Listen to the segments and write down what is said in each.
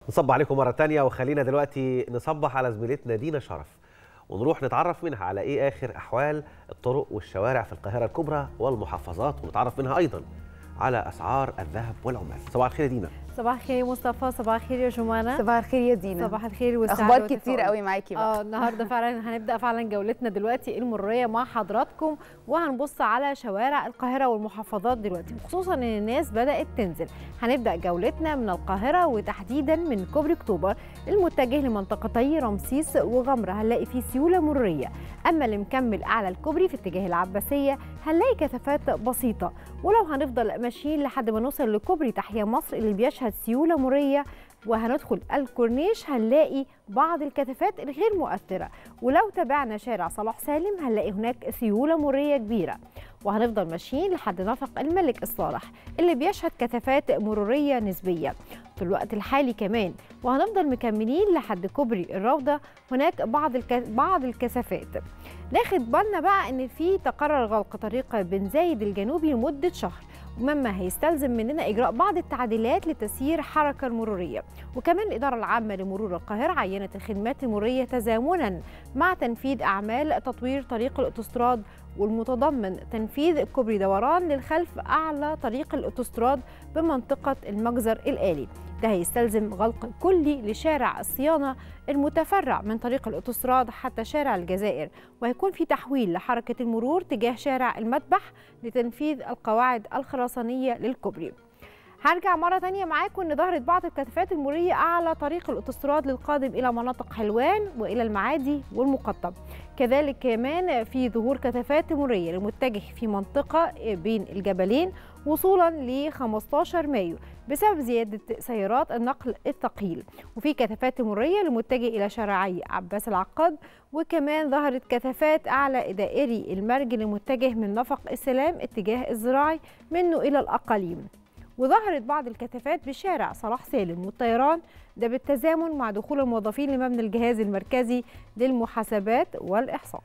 نصب عليكم مرة تانية وخلينا دلوقتي نصبح على زميلتنا دينا شرف ونروح نتعرف منها على ايه اخر احوال الطرق والشوارع في القاهرة الكبرى والمحافظات ونتعرف منها ايضا على اسعار الذهب والعملات صباح الخير يا دينا صباح الخير يا مصطفى صباح الخير يا جمانة صباح الخير يا دينا صباح الخير والسعادة اخبار والتفاؤل. كتير قوي معاكي بقى اه النهارده فعلا هنبدا فعلا جولتنا دلوقتي المريه مع حضراتكم وهنبص على شوارع القاهره والمحافظات دلوقتي خصوصا ان الناس بدات تنزل هنبدا جولتنا من القاهره وتحديدا من كوبري اكتوبر المتجه لمنطقتي رمسيس وغمره هنلاقي فيه سيوله مريه اما اللي مكمل اعلى الكوبري في اتجاه العباسيه هنلاقي كثافات بسيطه ولو هنفضل ماشيين لحد ما نوصل لكوبري تحيا مصر اللي بيشهد سيوله مريه وهندخل الكورنيش هنلاقي بعض الكثافات الغير مؤثرة ولو تابعنا شارع صلاح سالم هنلاقي هناك سيولة مرية كبيرة وهنفضل ماشيين لحد نفق الملك الصالح اللي بيشهد كثافات مرورية نسبية في الوقت الحالي كمان وهنفضل مكملين لحد كوبري الروضة هناك بعض الك... بعض الكثافات ناخد بالنا بقى ان في تقرر غلق طريق بن زايد الجنوبي لمدة شهر مما هيستلزم مننا اجراء بعض التعديلات لتسيير الحركه المروريه وكمان الاداره العامه لمرور القاهره عينت الخدمات المروريه تزامنا مع تنفيذ اعمال تطوير طريق الاوتوستراد والمتضمن تنفيذ كوبري دوران للخلف اعلى طريق الاوتوستراد بمنطقه المجزر الالي ده هيستلزم غلق كلي لشارع الصيانه المتفرع من طريق الاوتوستراد حتى شارع الجزائر وهيكون في تحويل لحركه المرور تجاه شارع المذبح لتنفيذ القواعد الخرسانيه للكوبري هرجع مرة تانية معاكم إن ظهرت بعض الكثافات المرورية أعلى طريق الأوتوستراد للقادم إلى مناطق حلوان وإلى المعادي والمقطم كذلك كمان في ظهور كثافات مرورية للمتجه في منطقة بين الجبلين وصولا ل 15 مايو بسبب زيادة سيارات النقل الثقيل وفي كثافات مرورية للمتجه إلى شارعي عباس العقاد وكمان ظهرت كثافات أعلى دائري المرج للمتجه من نفق السلام اتجاه الزراعي منه إلى الأقاليم وظهرت بعض الكثافات بشارع صلاح سالم والطيران ده بالتزامن مع دخول الموظفين لمبنى الجهاز المركزي للمحاسبات والإحصاء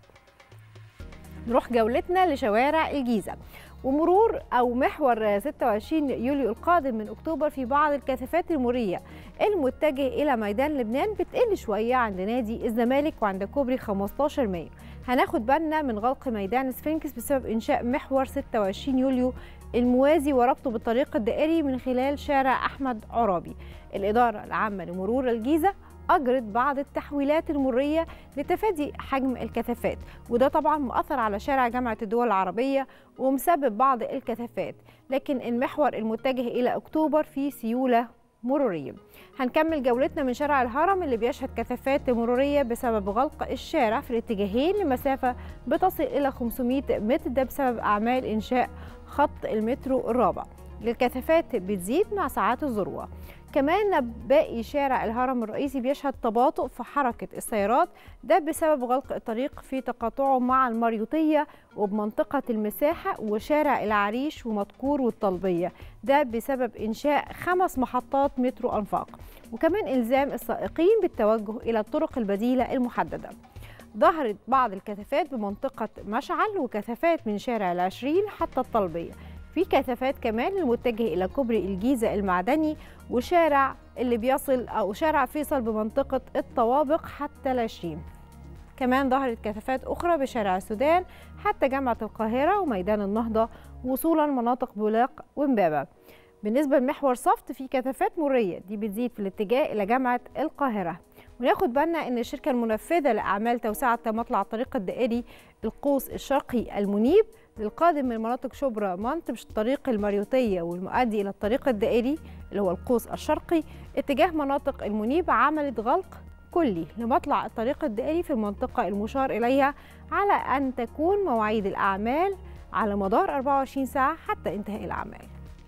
نروح جولتنا لشوارع الجيزة ومرور أو محور 26 يوليو القادم من أكتوبر في بعض الكثافات المرورية المتجه إلى ميدان لبنان بتقل شوية عند نادي الزمالك وعند كوبري 15 مايو هناخد بالنا من غلق ميدان سفنكس بسبب إنشاء محور 26 يوليو الموازي وربطه بالطريق الدائري من خلال شارع أحمد عرابي الإدارة العامة لمرور الجيزة أجرت بعض التحويلات المرية لتفادي حجم الكثافات وده طبعا مؤثر على شارع جامعة الدول العربية ومسبب بعض الكثافات لكن المحور المتجه إلى أكتوبر فيه سيولة مرورية هنكمل جولتنا من شارع الهرم اللي بيشهد كثافات مرورية بسبب غلق الشارع في الاتجاهين لمسافة بتصل إلى 500 متر ده بسبب أعمال إنشاء خط المترو الرابع الكثافات بتزيد مع ساعات الذروة كمان باقي شارع الهرم الرئيسي بيشهد تباطؤ في حركة السيارات ده بسبب غلق الطريق في تقاطعه مع المريوطية وبمنطقة المساحة وشارع العريش ومدكور والطلبية ده بسبب إنشاء خمس محطات مترو أنفاق وكمان إلزام السائقين بالتوجه إلى الطرق البديلة المحددة ظهرت بعض الكثافات بمنطقة مشعل وكثافات من شارع العشرين حتى الطلبية في كثافات كمان المتجه إلى كوبري الجيزة المعدني وشارع اللي بيصل أو شارع فيصل بمنطقة الطوابق حتى العشرين كمان ظهرت كثافات أخرى بشارع السودان حتى جامعة القاهرة وميدان النهضة وصولا مناطق بولاق ومبابة بالنسبة لمحور صفت في كثافات مرية دي بتزيد في الاتجاه إلى جامعة القاهرة وناخد بالنا ان الشركه المنفذه لاعمال توسعه مطلع الطريق الدائري القوس الشرقي المنيب للقادم من مناطق شبرا منطب الطريق المريوطيه والمؤدي الى الطريق الدائري اللي هو القوس الشرقي اتجاه مناطق المنيب عملت غلق كلي لمطلع الطريق الدائري في المنطقه المشار اليها على ان تكون مواعيد الاعمال على مدار 24 ساعه حتى انتهاء الاعمال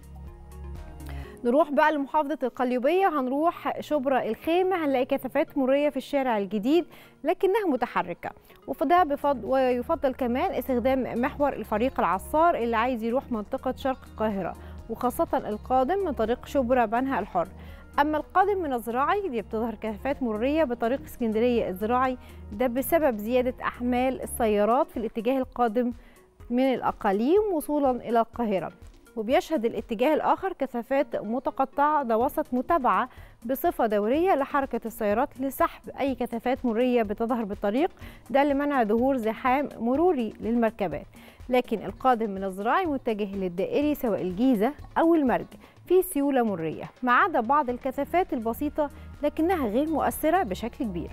نروح بقى لمحافظة القليوبية هنروح شبرا الخيمة هنلاقي كثافات مرورية في الشارع الجديد لكنها متحركة وده بفضل ويفضل كمان استخدام محور الفريق العصار اللي عايز يروح منطقة شرق القاهرة وخاصة القادم من طريق شبرا بنها الحر أما القادم من الزراعي دي بتظهر كثافات مرورية بطريق اسكندرية الزراعي ده بسبب زيادة أحمال السيارات في الاتجاه القادم من الأقاليم وصولا إلى القاهرة وبيشهد الاتجاه الآخر كثافات متقطعة ده وسط متابعة بصفة دورية لحركة السيارات لسحب أي كثافات مرية بتظهر بالطريق ده لمنع ظهور زحام مروري للمركبات لكن القادم من الزراعي متجه للدائري سواء الجيزة أو المرج في سيولة مرية ما عدا بعض الكثافات البسيطة لكنها غير مؤثرة بشكل كبير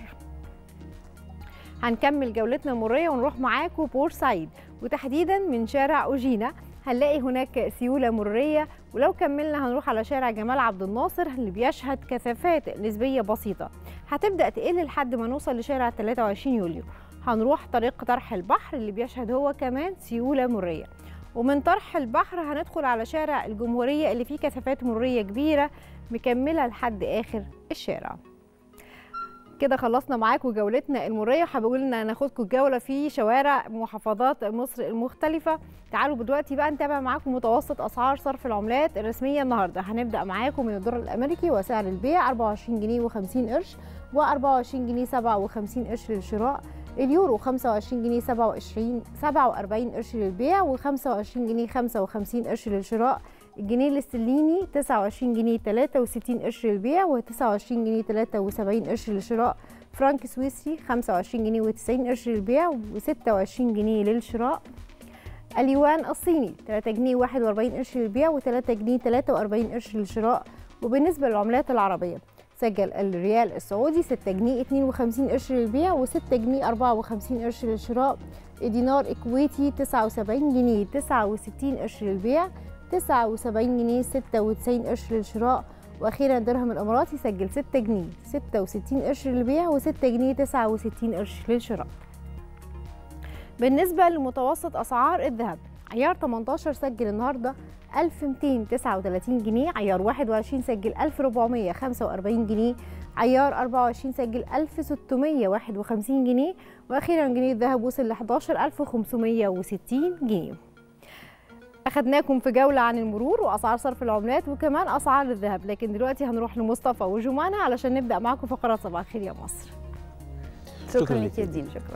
هنكمل جولتنا المرية ونروح معاكم بورسعيد وتحديدا من شارع أوجينا هنلاقي هناك سيولة مرية ولو كملنا هنروح على شارع جمال عبد الناصر اللي بيشهد كثافات نسبية بسيطة هتبدأ تقل لحد ما نوصل لشارع 23 يوليو هنروح طريق طرح البحر اللي بيشهد هو كمان سيولة مرية ومن طرح البحر هندخل على شارع الجمهورية اللي فيه كثافات مرية كبيرة مكملة لحد آخر الشارع كده خلصنا معاكم جولتنا المريه حابولنا ناخدكم جوله في شوارع محافظات مصر المختلفه تعالوا دلوقتي بقى نتابع معاكم متوسط اسعار صرف العملات الرسميه النهارده هنبدا معاكم من الدولار الامريكي وسعر البيع 24 جنيه و50 قرش و24 جنيه 57 قرش للشراء اليورو 25 جنيه 27 47 قرش للبيع و25 جنيه 55 قرش للشراء الجنيه الاسترليني 29 جنيه 63 قرش للبيع و29 جنيه 73 قرش للشراء فرانك سويسري 25 جنيه و90 قرش للبيع و26 جنيه للشراء اليوان الصيني 3 جنيه 41 قرش للبيع و3 جنيه 43 قرش للشراء وبالنسبة للعملات العربية سجل الريال السعودي 6 جنيه 52 قرش للبيع و6 جنيه 54 قرش للشراء الدينار الكويتي 79 جنيه 69 قرش للبيع 79 جنيه 96 قرش للشراء واخيرا درهم الاماراتي سجل 6 جنيه 66 قرش للبيع و6 جنيه 69 قرش للشراء بالنسبه لمتوسط اسعار الذهب عيار 18 سجل النهارده 1239 جنيه عيار 21 سجل 1445 جنيه عيار 24 سجل 1651 جنيه واخيرا جنيه الذهب وصل ل 11560 جنيه أخدناكم في جولة عن المرور وأسعار صرف العملات وكمان أسعار الذهب لكن دلوقتي هنروح لمصطفى وجمانة علشان نبدأ معاكم فقرات صباح الخير يا مصر شكراً شكرا لك لك يا يا دين شكرا